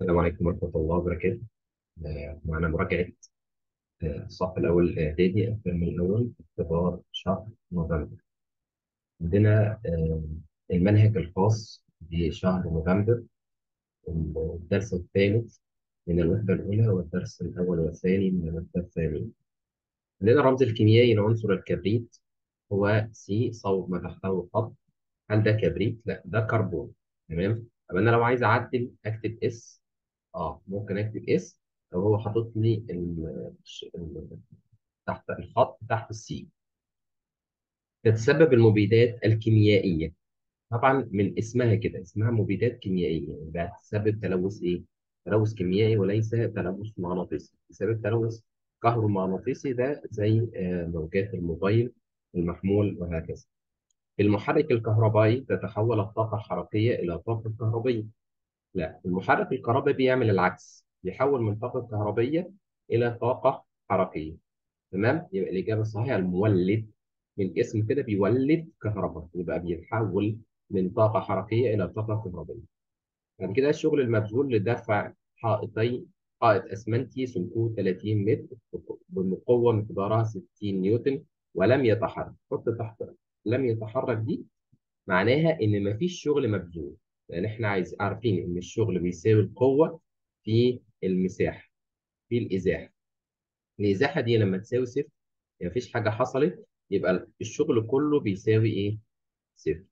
السلام عليكم ورحمة الله وبركاته آه، معنا مراجعة آه، الصف الأول الإعدادي الترم الأول اختبار شهر نوفمبر عندنا آه، المنهج الخاص بشهر نوفمبر الدرس الثالث من الوحدة الأولى والدرس الأول والثاني من الوحدة الثانية عندنا الرمز الكيميائي لعنصر الكبريت هو سي صوب ما تحته خط هل ده كبريت؟ لا ده كربون تمام؟ طب أنا لو عايز أعدل أكتب اس اه ممكن اكتب اس لو هو حاطط لي ال- ال- تحت الخط تحت السي تتسبب المبيدات الكيميائيه طبعا من اسمها كده اسمها مبيدات كيميائيه يبقى تسبب تلوث ايه؟ تلوث كيميائي وليس تلوث مغناطيسي تسبب تلوث كهرومغناطيسي ده زي آه، موجات الموبايل المحمول وهكذا المحرك الكهربائي تتحول الطاقه الحركيه الى طاقه كهربيه لا المحرك الكهربائي بيعمل العكس بيحول من طاقة كهربية إلى طاقة حركية تمام يبقى الإجابة الصحيحة المولد من اسم كده بيولد كهرباء يبقى بيتحول من طاقة حركية إلى طاقة كهربية بعد كده الشغل المبذول لدفع حائطي حائط أسمنتي سمكه 30 متر بقوة مقدارها 60 نيوتن ولم يتحرك حط تحت لم يتحرك دي معناها ان مفيش شغل مبذول لان احنا عايز عارفين ان الشغل بيساوي القوه في المساحه في الازاحه الازاحه دي لما تساوي صفر يعني مفيش حاجه حصلت يبقى الشغل كله بيساوي ايه صفر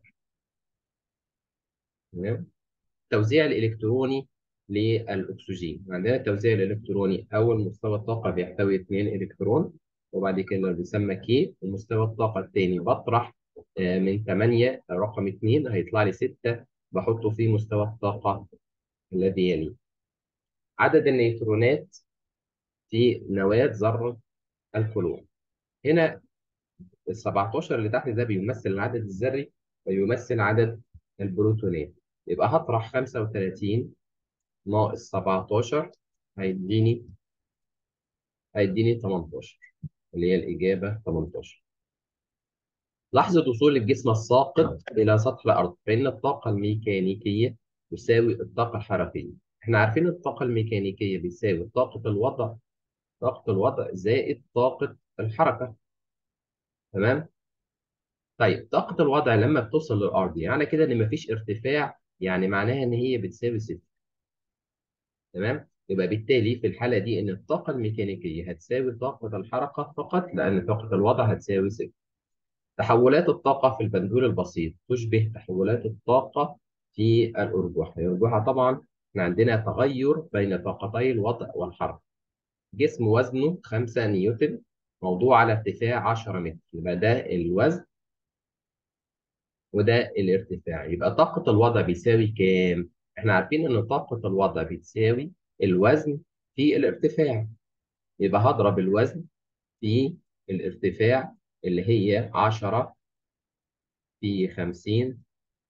تمام التوزيع الالكتروني للاكسجين عندنا التوزيع الالكتروني اول مستوى الطاقه بيحتوي 2 الكترون وبعد كده بيسمى كي ومستوى الطاقه الثاني بطرح آه، من 8 رقم 2 هيطلع لي 6 بحطه في مستوى الطاقه الذي يليه عدد النيوترونات في نواة ذرة الكلور هنا ال 17 اللي تحت ده بيمثل العدد الذري ويمثل عدد البروتونات يبقى هطرح 35 ناقص 17 هيديني هيديني 18 اللي هي الإجابة 18 لحظة وصول الجسم الساقط إلى سطح الأرض فإن الطاقة الميكانيكية تساوي الطاقة الحركية احنا عارفين الطاقة الميكانيكية بيساوي طاقة الوضع طاقة الوضع زائد طاقة الحركة تمام طيب طاقة الوضع لما بتوصل للأرض يعني كده إن مفيش ارتفاع يعني معناها إن هي بتساوي صفر تمام يبقى بالتالي في الحالة دي إن الطاقة الميكانيكية هتساوي طاقة الحركة فقط لأن طاقة الوضع هتساوي صفر تحولات الطاقة في البندول البسيط تشبه تحولات الطاقة في الأرجوحة الأرجوحة طبعا احنا عندنا تغير بين طاقتي الوضع والحركة جسم وزنه 5 نيوتن موضوع على ارتفاع 10 متر يبقى ده الوزن وده الارتفاع يبقى طاقة الوضع بيساوي كام؟ احنا عارفين ان طاقة الوضع بتساوي الوزن في الارتفاع يبقى هضرب الوزن في الارتفاع اللي هي 10 في 50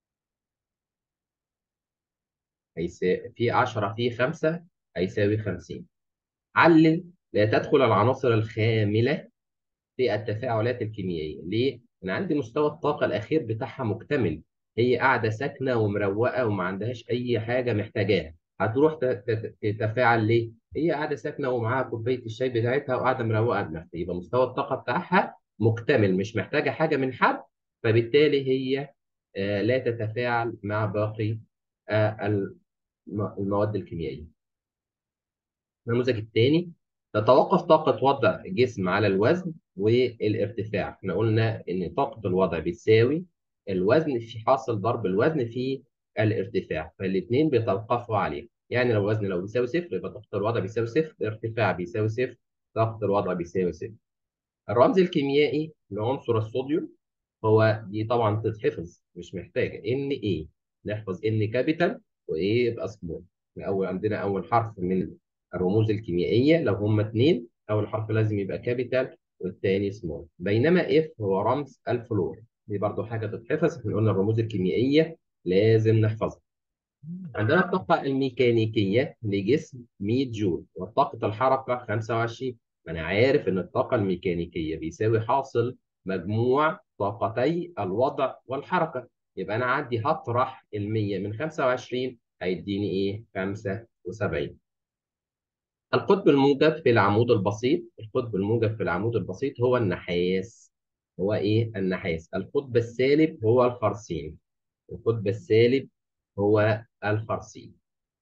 هيساوي في 10 في 5 هيساوي 50 علل لا تدخل العناصر الخاملة في التفاعلات الكيميائية ليه؟ أنا عندي مستوى الطاقة الأخير بتاعها مكتمل هي قاعدة ساكنة ومروقة وما عندهاش أي حاجة محتاجاها هتروح ت- ت- تتفاعل ليه؟ هي قاعدة ساكنة ومعاها كوباية الشاي بتاعتها وقاعدة مروقة دماغها يبقى مستوى الطاقة بتاعها مكتمل مش محتاجة حاجة من حد فبالتالي هي آه، لا تتفاعل مع باقي آه، الم- المواد الكيميائية النموذج الثاني تتوقف طاقة وضع جسم على الوزن والارتفاع احنا قلنا ان طاقة الوضع بتساوي الوزن في حاصل ضرب الوزن في الارتفاع فالاثنين بيتوقفوا عليه يعني لو الوزن لو بيساوي صفر يبقى طاقة الوضع بيساوي صفر الارتفاع بيساوي صفر طاقة الوضع بيساوي صفر الرمز الكيميائي لعنصر الصوديوم هو دي طبعا تتحفظ مش محتاجة ان ايه نحفظ ان كابيتال وايه يبقى سمول اول عندنا اول حرف من الرموز الكيميائية لو هما اثنين اول حرف لازم يبقى كابيتال والثاني سمول بينما اف هو رمز الفلور دي برضو حاجة تتحفظ احنا قلنا الرموز الكيميائية لازم نحفظها عندنا الطاقة الميكانيكية لجسم 100 جول وطاقة الحركة 25 أنا عارف إن الطاقة الميكانيكية بيساوي حاصل مجموع طاقتي الوضع والحركة يبقى أنا عندي هطرح ال 100 من 25 هيديني إيه؟ 5 وسبعين القطب الموجب في العمود البسيط القطب الموجب في العمود البسيط هو النحاس هو ايه النحاس القطب السالب هو الخرسين القطب السالب هو الخرسين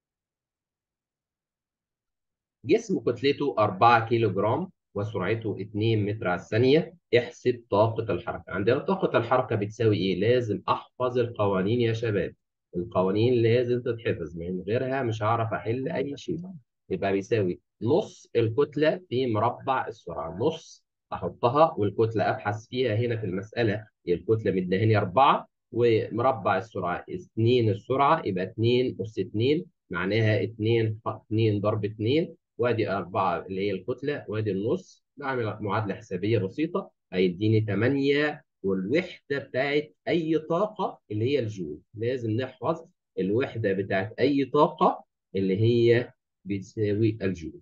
جسم كتلته 4 كيلو جرام وسرعته 2 متر على الثانية احسب طاقة الحركة عندنا طاقة الحركة بتساوي ايه لازم احفظ القوانين يا شباب القوانين لازم تتحفظ من غيرها مش هعرف احل اي شيء يبقى بيساوي نص الكتلة في مربع السرعة نص احطها والكتلة ابحث فيها هنا في المسألة هي الكتلة مديهاني 4 ومربع السرعة 2 السرعة يبقى 2 أس 2 معناها 2 2 ضرب 2 وادي 4 اللي هي الكتلة وادي النص بعمل معادلة حسابية بسيطة هيديني 8 والوحدة بتاعت أي طاقة اللي هي الجول لازم نحفظ الوحدة بتاعت أي طاقة اللي هي بتساوي الجول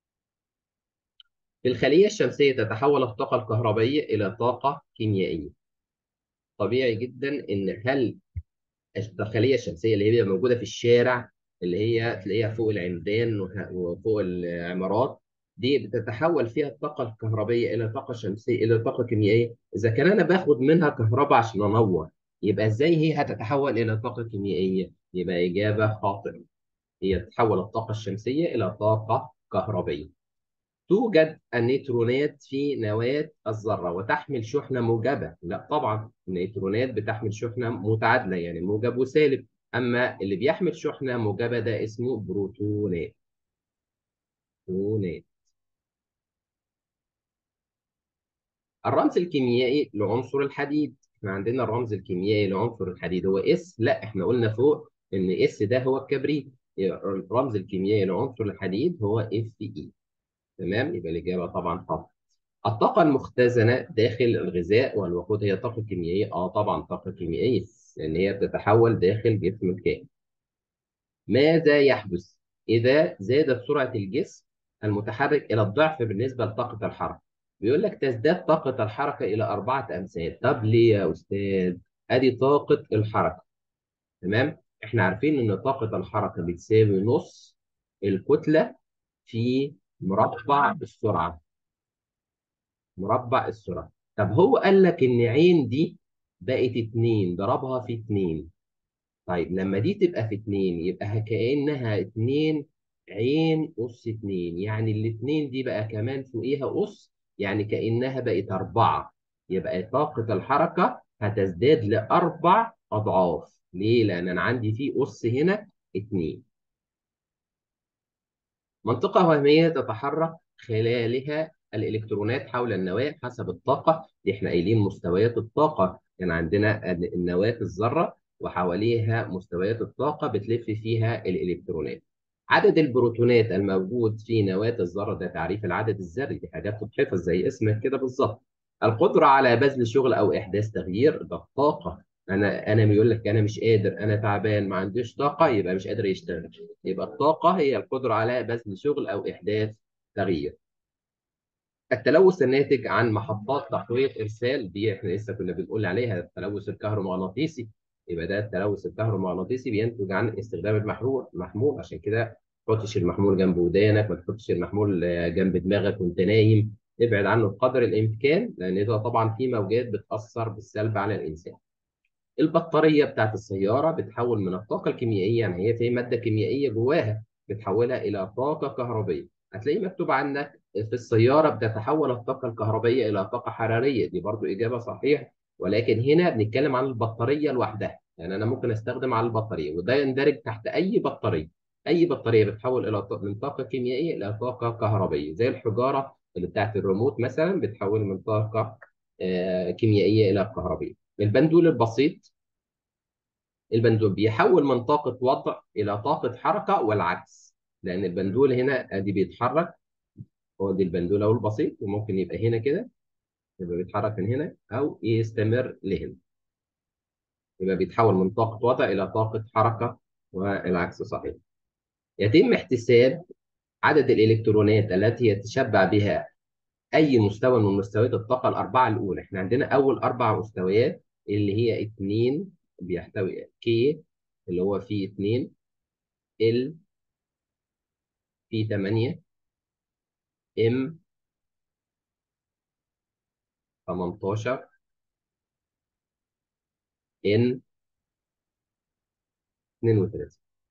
في الخلية الشمسية تتحول الطاقة الكهربائية إلى طاقة كيميائية طبيعي جدا إن هل الخلية الشمسية اللي هي موجودة في الشارع اللي هي تلاقيها فوق العمدان وفوق العمارات دي بتتحول فيها الطاقة الكهربية إلى طاقة شمسية إلى طاقة كيميائية إذا كان أنا باخد منها كهرباء عشان أنور يبقى إزاي هي هتتحول إلى طاقة كيميائية؟ يبقى إجابة خاطئة هي تتحول الطاقة الشمسية إلى طاقة كهربية توجد النيوترونات في نواة الذرة وتحمل شحنة موجبة لا طبعا النيوترونات بتحمل شحنة متعادلة يعني موجب وسالب أما اللي بيحمل شحنة موجبة ده اسمه بروتونات بروتونات الرمز الكيميائي لعنصر الحديد احنا عندنا الرمز الكيميائي لعنصر الحديد هو اس لا احنا قلنا فوق ان اس ده هو الكبريت الرمز الكيميائي لعنصر الحديد هو اف اي تمام يبقى الاجابه طبعا خطأ الطاقه المختزنه داخل الغذاء والوقود هي طاقه كيميائيه اه طبعا طاقه كيميائيه لان هي بتتحول داخل جسم الكائن ماذا يحدث اذا زادت سرعه الجسم المتحرك الى الضعف بالنسبه لطاقه الحركه بيقول لك تزداد طاقه الحركه الى اربعه امثال طب ليه يا استاذ ادي طاقه الحركه تمام احنا عارفين ان طاقه الحركه بتساوي نص الكتله في مربع السرعه مربع السرعه طب هو قال لك ان عين دي بقت 2 ضربها في 2 طيب لما دي تبقى في 2 يبقى كأنها 2 عين أس 2 يعني الاثنين دي بقى كمان فوقيها أس يعني كأنها بقت 4 يبقى طاقة الحركة هتزداد لأربع أضعاف ليه؟ لأن أنا عندي في أس هنا 2 منطقة وهمية تتحرك خلالها الإلكترونات حول النواة حسب الطاقة دي احنا قايلين مستويات الطاقة كان يعني عندنا النواة الذرة وحواليها مستويات الطاقة بتلف فيها الإلكترونات عدد البروتونات الموجود في نواة الذرة ده تعريف العدد الذري دي حاجات تتحفظ زي اسمها كده بالظبط القدرة على بذل شغل أو إحداث تغيير ده الطاقة انا انا بيقول لك انا مش قادر انا تعبان ما عنديش طاقه يبقى مش قادر يشتغل يبقى الطاقه هي القدره على بذل شغل او احداث تغيير التلوث الناتج عن محطات تقويه ارسال دي احنا لسه كنا بنقول عليها التلوث الكهرومغناطيسي يبقى ده التلوث الكهرومغناطيسي بينتج عن استخدام المحمول محمول عشان كده ما تحطش المحمول جنب ودانك ما تحطش المحمول جنب دماغك وانت نايم ابعد عنه بقدر الامكان لان ده طبعا في موجات بتاثر بالسلب على الانسان البطاريه بتاعت السياره بتحول من الطاقه الكيميائيه يعني هي في ماده كيميائيه جواها بتحولها الى طاقه كهربيه هتلاقي مكتوب عندك في السياره بتتحول الطاقه الكهربائيه الى طاقه حراريه دي برضو اجابه صحيحه ولكن هنا بنتكلم عن البطاريه لوحدها يعني انا ممكن استخدم على البطاريه وده يندرج تحت اي بطاريه اي بطاريه بتحول الى من طاقه كيميائيه الى طاقه كهربائيه زي الحجاره اللي بتاعت الريموت مثلا بتحول من طاقه كيميائيه الى كهربائيه البندول البسيط البندول بيحول من طاقة وضع إلى طاقة حركة والعكس لأن البندول هنا أدي بيتحرك هو دي البندول أو البسيط وممكن يبقى هنا كده يبقى بيتحرك من هنا أو يستمر لهنا يبقى بيتحول من طاقة وضع إلى طاقة حركة والعكس صحيح يتم احتساب عدد الإلكترونات التي يتشبع بها أي مستوى من مستويات الطاقة الأربعة الأولى إحنا عندنا أول أربع مستويات اللي هي 2 بيحتوي K اللي هو فيه 2 L في 8 ام 18 ان 32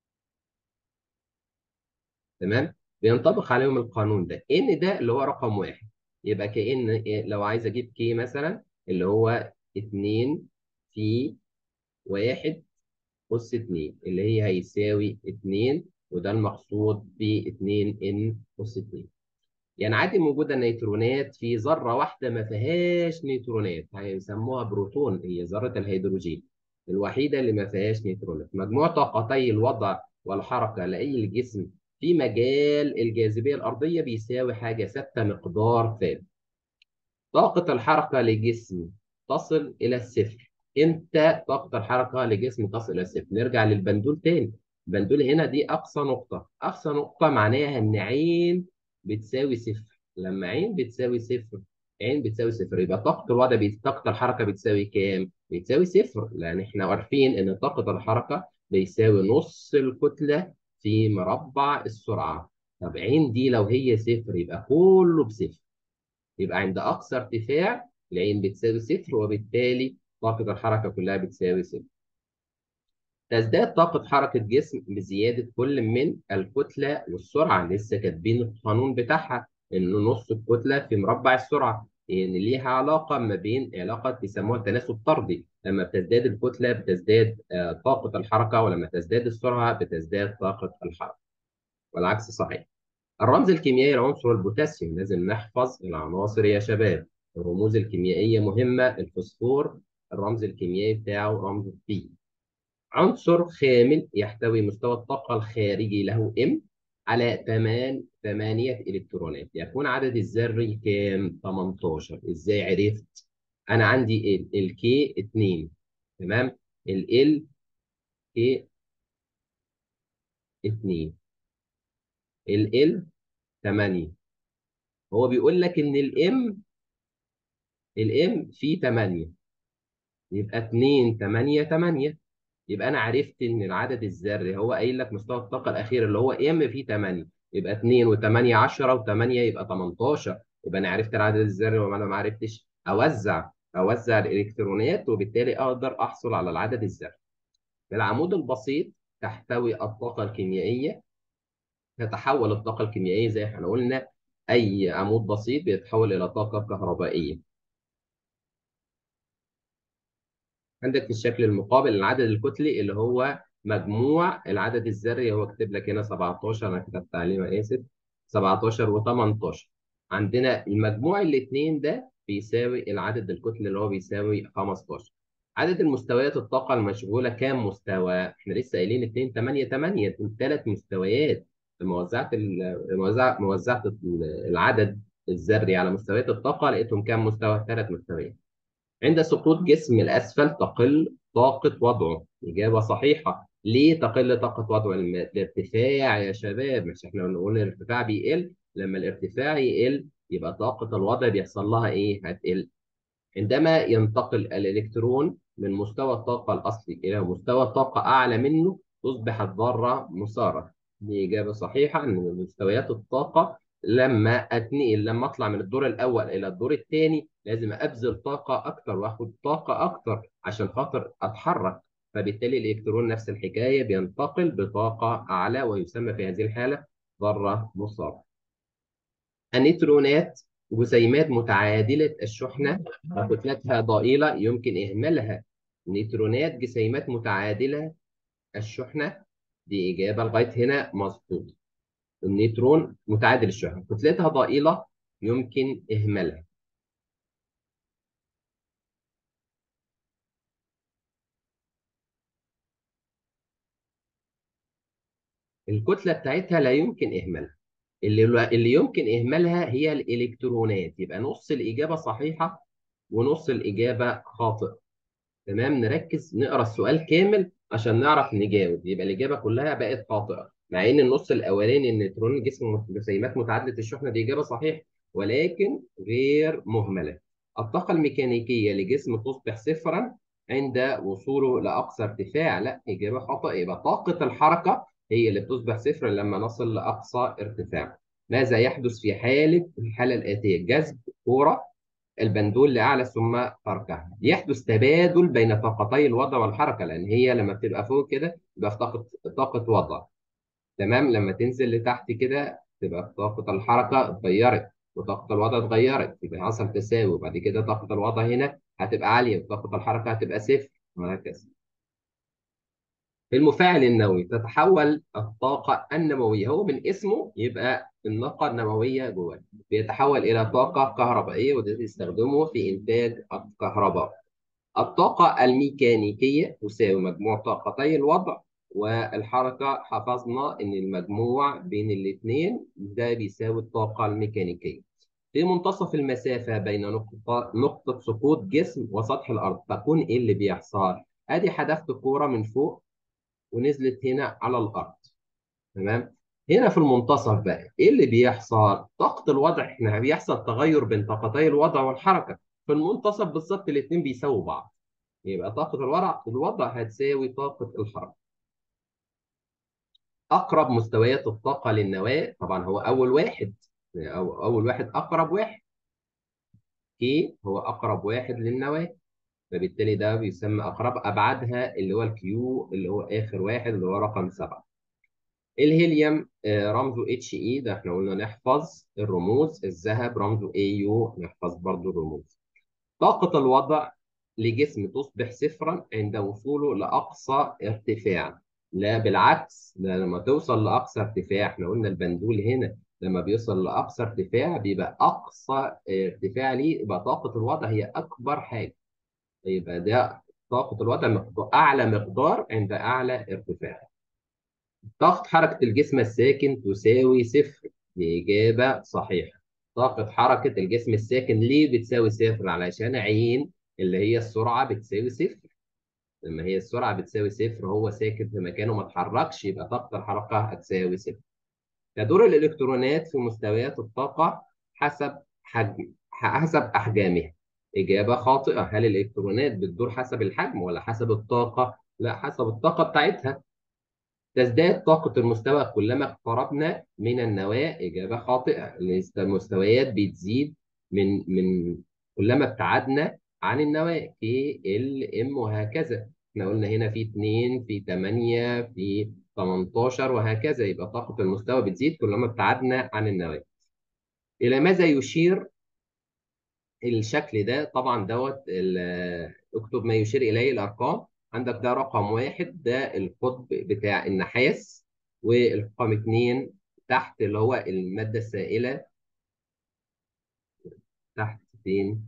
تمام بينطبق عليهم القانون ده ان ده اللي هو رقم واحد يبقى كأن إيه، لو عايز اجيب كي مثلا اللي هو 2 في 1 أس 2 اللي هي هيساوي 2 وده المقصود ب 2 ان أس 2 يعني عادي موجودة نيترونات في ذرة واحدة ما فيهاش نيترونات هيسموها بروتون هي ذرة الهيدروجين الوحيدة اللي ما فيهاش نيترونات مجموع طاقتي الوضع والحركة لأي جسم في مجال الجاذبية الأرضية بيساوي حاجة ثابتة مقدار ثابت طاقة الحركة لجسم تصل إلى الصفر امتى طاقة الحركة لجسم تصل إلى الصفر نرجع للبندول تاني البندول هنا دي أقصى نقطة أقصى نقطة معناها إن عين بتساوي صفر لما عين بتساوي صفر عين بتساوي صفر يبقى طاقة الوضع بي... طاقة الحركة بتساوي كام؟ بتساوي صفر لأن إحنا عارفين إن طاقة الحركة بيساوي نص الكتلة في مربع السرعة طب عين دي لو هي صفر يبقى كله بصفر يبقى عند أقصى ارتفاع العين بتساوي صفر وبالتالي طاقة الحركة كلها بتساوي صفر تزداد طاقة حركة جسم بزيادة كل من الكتلة والسرعة لسه كاتبين القانون بتاعها إنه نص الكتلة في مربع السرعة إن يعني ليها علاقة ما بين علاقة بيسموها التناسب طردي لما بتزداد الكتلة بتزداد طاقة الحركة ولما تزداد السرعة بتزداد طاقة الحركة والعكس صحيح الرمز الكيميائي لعنصر البوتاسيوم لازم نحفظ العناصر يا شباب الرموز الكيميائية مهمة الفوسفور الرمز الكيميائي بتاعه رمز بي عنصر خامل يحتوي مستوى الطاقة الخارجي له M على 8 8 إلكترونات يكون عدد الذري كام 18 إزاي عرفت أنا عندي ال ال K 2 تمام ال L K 2 ال L 8 هو بيقول لك إن ال M ال M فيه 8 يبقى 2 8 8 يبقى انا عرفت ان العدد الذري هو قايل لك مستوى الطاقه الاخير اللي هو ام فيه 8 يبقى 2 و8 10 و8 يبقى 18 يبقى انا عرفت العدد الذري وما انا ما عرفتش اوزع اوزع الالكترونات وبالتالي اقدر احصل على العدد الذري العمود البسيط تحتوي الطاقه الكيميائيه تتحول الطاقه الكيميائيه زي ما احنا قلنا اي عمود بسيط بيتحول الى طاقه كهربائيه عندك في الشكل المقابل العدد الكتلي اللي هو مجموع العدد الذري هو كاتب لك هنا 17 انا كتبت عليه انا اسف 17 و18 عندنا المجموع الاثنين ده بيساوي العدد الكتلي اللي هو بيساوي 15 عدد المستويات الطاقه المشغوله كام مستوى؟ احنا لسه قايلين 2 8 8 ثلاث مستويات موزعت موزعت موزعت العدد الذري على مستويات الطاقه لقيتهم كام مستوى؟ ثلاث مستويات عند سقوط جسم الأسفل تقل طاقة وضعه إجابة صحيحة ليه تقل طاقة وضعه الارتفاع يا شباب مش احنا بنقول الارتفاع بيقل لما الارتفاع يقل يبقى طاقة الوضع بيحصل لها ايه هتقل عندما ينتقل الإلكترون من مستوى الطاقة الأصلي إلى مستوى طاقة أعلى منه تصبح الذرة مسارة دي إجابة صحيحة إن مستويات الطاقة لما اتنقل لما اطلع من الدور الاول الى الدور الثاني لازم ابذل طاقه اكتر واخد طاقه اكتر عشان خاطر اتحرك فبالتالي الالكترون نفس الحكايه بينتقل بطاقه اعلى ويسمى في هذه الحاله ذره مصابه. النيوترونات جسيمات متعادله الشحنه وكتلتها ضئيله يمكن اهمالها. نيوترونات جسيمات متعادله الشحنه دي اجابه لغايه هنا مظبوط. النيوترون متعادل الشحنة كتلتها ضئيلة يمكن إهمالها الكتلة بتاعتها لا يمكن إهمالها اللي اللي يمكن إهمالها هي الإلكترونات يبقى نص الإجابة صحيحة ونص الإجابة خاطئة تمام نركز نقرا السؤال كامل عشان نعرف نجاوب يبقى الإجابة كلها بقت خاطئة مع ان النص الاولاني النيوترون الجسم جسيمات متعادله الشحنه دي اجابه صحيحه ولكن غير مهمله الطاقه الميكانيكيه لجسم تصبح صفرا عند وصوله لاقصى ارتفاع لا اجابه خطا يبقى طاقه الحركه هي اللي بتصبح صفر لما نصل لأقصى ارتفاع ماذا يحدث في حالة الحالة الآتية جذب كرة البندول لأعلى ثم تركها يحدث تبادل بين طاقتي الوضع والحركة لأن هي لما بتبقى فوق كده يبقى في طاقة طاقة وضع تمام لما تنزل لتحت كده تبقى طاقة الحركة اتغيرت وطاقة الوضع اتغيرت يبقى حصل تساوي وبعد كده طاقة الوضع هنا هتبقى عالية وطاقة الحركة هتبقى صفر وهكذا في المفاعل النووي تتحول الطاقة النووية هو من اسمه يبقى الناقة النووية جواه بيتحول إلى طاقة كهربائية وده تستخدمه في إنتاج الكهرباء الطاقة الميكانيكية تساوي مجموع طاقتي الوضع والحركة حفظنا إن المجموع بين الاثنين ده بيساوي الطاقة الميكانيكية في منتصف المسافة بين نقطة نقطة سقوط جسم وسطح الأرض تكون إيه اللي بيحصل؟ أدي حدفت كورة من فوق ونزلت هنا على الارض تمام هنا في المنتصف بقى ايه اللي بيحصل طاقه الوضع احنا بيحصل تغير بين طاقتي الوضع والحركه في المنتصف بالظبط الاثنين بيساووا بعض يبقى طاقه الوضع الوضع هتساوي طاقه الحركه اقرب مستويات الطاقه للنواه طبعا هو اول واحد او اول واحد اقرب واحد كي هو اقرب واحد للنواه فبالتالي ده بيسمى اقرب ابعادها اللي هو الكيو اللي هو اخر واحد اللي هو رقم سبعه. الهيليوم آه، رمزه اتش اي ده احنا قلنا نحفظ الرموز الذهب رمزه اي يو نحفظ برضو الرموز. طاقة الوضع لجسم تصبح صفرا عند وصوله لأقصى ارتفاع. لا بالعكس ده لما توصل لأقصى ارتفاع احنا قلنا البندول هنا لما بيوصل لأقصى ارتفاع بيبقى أقصى ارتفاع ليه يبقى طاقة الوضع هي أكبر حاجة. يبقى ده طاقة الوضع مقدار أعلى مقدار عند أعلى ارتفاع. طاقة حركة الجسم الساكن تساوي صفر بإجابة صحيحة. طاقة حركة الجسم الساكن ليه بتساوي صفر؟ علشان عين اللي هي السرعة بتساوي صفر. لما هي السرعة بتساوي صفر هو ساكن في مكانه ما اتحركش يبقى طاقة الحركة هتساوي صفر. تدور الإلكترونات في مستويات الطاقة حسب حجم حسب أحجامها. إجابة خاطئة هل الإلكترونات بتدور حسب الحجم ولا حسب الطاقة؟ لا حسب الطاقة بتاعتها تزداد طاقة المستوى كلما اقتربنا من النواة إجابة خاطئة المستويات بتزيد من من كلما ابتعدنا عن النواة في ال ام وهكذا احنا قلنا هنا في 2 في 8 في 18 وهكذا يبقى طاقة المستوى بتزيد كلما ابتعدنا عن النواة إلى ماذا يشير الشكل ده طبعا دوت اكتب ما يشير اليه الارقام عندك ده رقم واحد ده القطب بتاع النحاس والرقم اثنين تحت اللي هو الماده السائله تحت فين؟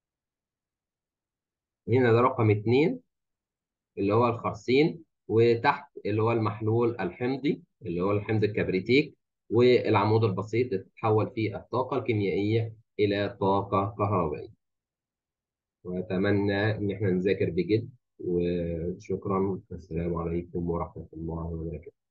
هنا ده رقم اثنين اللي هو الخرسين وتحت اللي هو المحلول الحمضي اللي هو الحمض الكبريتيك والعمود البسيط تتحول فيه الطاقه الكيميائيه إلى طاقة كهربائية وأتمنى إن إحنا نذاكر بجد وشكرا السلام عليكم ورحمة الله وبركاته